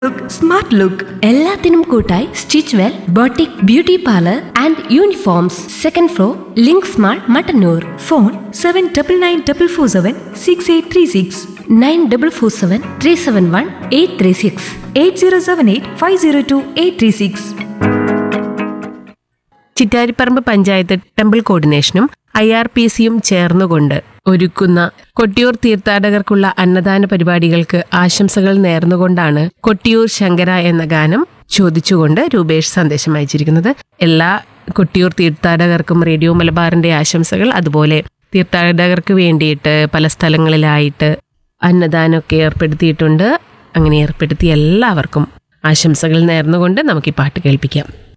smart look എല്ലാത്തിനും കൂട്ടായി Stitch Well boutique beauty parlour and uniforms second floor Links mall Mattannur phone seven double nine double four seven six eight three six nine double four seven three seven one eight three six eight zero seven eight five zero two eight three six Chittariparamba panchayat temple കോർഡിനേഷനും I R P സിയും ചേർന്നുകൊണ്ട് ഒരുക്കുന്ന കൊട്ടിയൂർ തീർത്ഥാടകർക്കുള്ള അന്നദാന പരിപാടികൾക്ക് ആശംസകൾ നേർന്നുകൊണ്ടാണ് കൊട്ടിയൂർ ശങ്കര എന്ന ഗാനം ചോദിച്ചുകൊണ്ട് രൂപേഷ് സന്ദേശം അയച്ചിരിക്കുന്നത് എല്ലാ കൊട്ടിയൂർ തീർത്ഥാടകർക്കും റേഡിയോ മലബാറിന്റെ ആശംസകൾ അതുപോലെ തീർത്ഥാടകർക്ക് വേണ്ടിയിട്ട് പല സ്ഥലങ്ങളിലായിട്ട് അന്നദാനമൊക്കെ ഏർപ്പെടുത്തിയിട്ടുണ്ട് അങ്ങനെ ഏർപ്പെടുത്തിയ എല്ലാവർക്കും ആശംസകൾ നേർന്നുകൊണ്ട് നമുക്ക് ഈ പാട്ട് കേൾപ്പിക്കാം